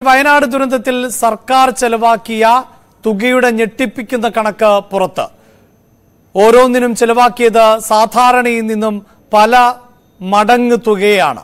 വയനാട് ദുരന്തത്തിൽ സർക്കാർ ചെലവാക്കിയ തുകയുടെ ഞെട്ടിപ്പിക്കുന്ന കണക്ക് പുറത്ത് ഓരോന്നിനും ചെലവാക്കിയത് സാധാരണയിൽ നിന്നും പല മടങ്ങ് തുകയാണ്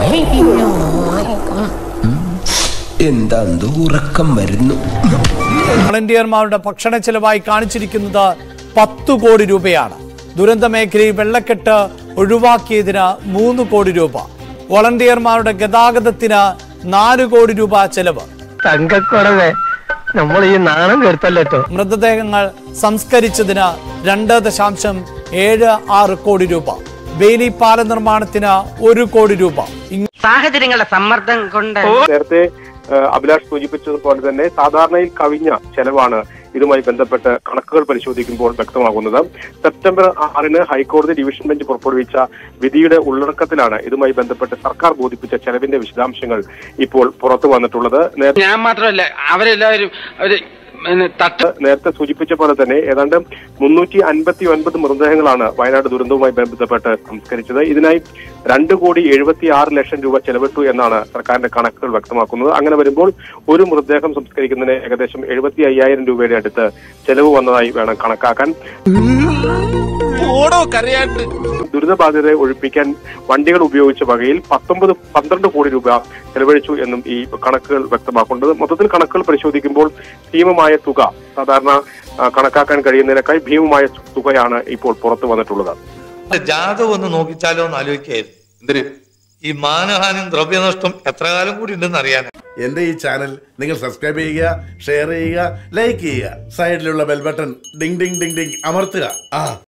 എന്താ ഉറക്കം വരുന്നു വളണ്ടിയർമാരുടെ ഭക്ഷണ ചെലവായി കാണിച്ചിരിക്കുന്നത് പത്തു കോടി രൂപയാണ് ദുരന്ത മേഖലയിൽ വെള്ളക്കെട്ട് ഒഴിവാക്കിയതിന് മൂന്ന് കോടി രൂപ വളണ്ടിയർമാരുടെ ഗതാഗതത്തിന് നാല് കോടി രൂപ ചെലവ് തങ്കക്കുറവേ നമ്മൾ ഈ നാണം കെടുത്തല്ലോ മൃതദേഹങ്ങൾ സംസ്കരിച്ചതിന് രണ്ട് ദശാംശം ഏഴ് ആറ് കോടി രൂപ ബെയിലി പാല നിർമ്മാണത്തിന് ഒരു കോടി രൂപ ഇങ്ങനെ സാഹചര്യങ്ങളുടെ സമ്മർദ്ദം കൊണ്ട് നേരത്തെ ഏഹ്, അഭിലാഷ് സൂചിപ്പിച്ചതുപോലെ തന്നെ സാധാരണയിൽ കവിഞ്ഞ ചെലവാണ് ഇതുമായി ബന്ധപ്പെട്ട് കണക്കുകൾ പരിശോധിക്കുമ്പോൾ വ്യക്തമാകുന്നത് സെപ്റ്റംബർ ആറിന് ഹൈക്കോടതി ഡിവിഷൻ ബെഞ്ച് പുറപ്പെടുവിച്ച വിധിയുടെ ഉള്ളടക്കത്തിലാണ് ഇതുമായി ബന്ധപ്പെട്ട് സർക്കാർ ബോധിപ്പിച്ച ചെലവിന്റെ വിശദാംശങ്ങൾ ഇപ്പോൾ പുറത്തു വന്നിട്ടുള്ളത് നേരത്തെ ഞാൻ മാത്രമല്ല അവരെല്ലാവരും അവര് പിന്നെ തട്ട് നേരത്തെ സൂചിപ്പിച്ച പോലെ തന്നെ ഏതാണ്ട് മുന്നൂറ്റി അൻപത്തി ഒൻപത് മൃതദേഹങ്ങളാണ് വയനാട് ദുരന്തവുമായി ബന്ധപ്പെട്ട് സംസ്കരിച്ചത് ഇതിനായി രണ്ട് കോടി എഴുപത്തി ആറ് ലക്ഷം രൂപ ചെലവിട്ടു എന്നാണ് സർക്കാരിന്റെ കണക്കുകൾ വ്യക്തമാക്കുന്നത് അങ്ങനെ വരുമ്പോൾ ഒരു മൃതദേഹം സംസ്കരിക്കുന്നതിന് ഏകദേശം എഴുപത്തി അയ്യായിരം രൂപയുടെ അടുത്ത് ചെലവ് വന്നതായി വേണം കണക്കാക്കാൻ ദുരിതബാധിതരെ ഒഴിപ്പിക്കാൻ വണ്ടികൾ ഉപയോഗിച്ച വകയിൽ പത്തൊമ്പത് പന്ത്രണ്ട് കോടി രൂപ ചെലവഴിച്ചു എന്നും ഈ കണക്കുകൾ വ്യക്തമാക്കുന്നത് മൊത്തത്തിൽ കണക്കുകൾ പരിശോധിക്കുമ്പോൾ ഭീമമായ തുക സാധാരണ ആ, കണക്കാക്കാൻ കഴിയുന്നതിനേക്കാൾ ഭീമമായ തുകയാണ് ഇപ്പോൾ പുറത്തു വന്നിട്ടുള്ളത് ജാതകം ഒന്ന് നോക്കിച്ചാലോ എന്ന് ആലോചിക്കായിരുന്നു എന്തിന് ഈ മാനഹാനിയും ദ്രവ്യനഷ്ടം എത്ര കാലം കൂടി ഉണ്ടെന്ന് അറിയാൻ എന്റെ ഈ ചാനൽ നിങ്ങൾ സബ്സ്ക്രൈബ് ചെയ്യുക ഷെയർ ചെയ്യുക ലൈക്ക് ചെയ്യുക സൈഡിലുള്ള bell button ding ding ding ding അമർത്തുക ആ